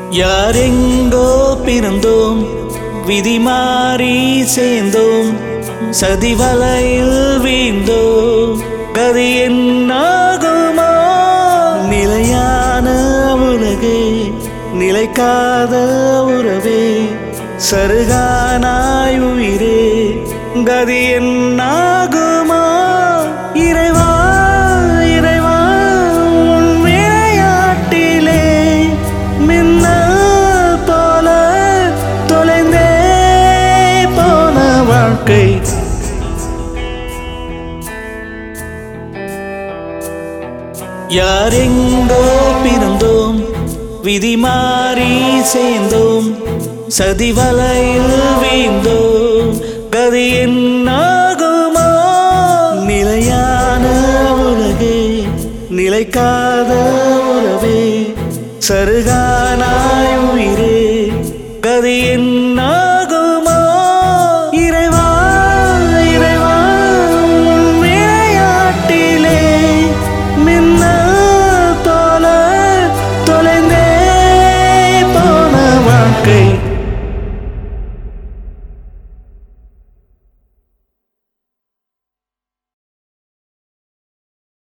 யாரெங்கோ பிறந்தோம் விதி மாறி சேர்ந்தோம் சதிவலையில் வீழ்ந்தோம் கதி என்னாகுமோ நிலையான உலகே நிலைக்காத உறவே சருகானாய் உயிரே கதி என்னாகுமோ இறைவா இறைவா உன் விளையாட்டிலே மின்னல் போல தொலைந்தே போன வாழ்க்கை யாரெங்கோ பிறந்தோம் விதி மாறி சேர்ந்தோம் சதிவலையில் வீழ்ந்தோம் கதி என்னாகுமோ நிலையான உலகே நிலைக்காத உறவே சருகானாய் உயிரே கதி என்ன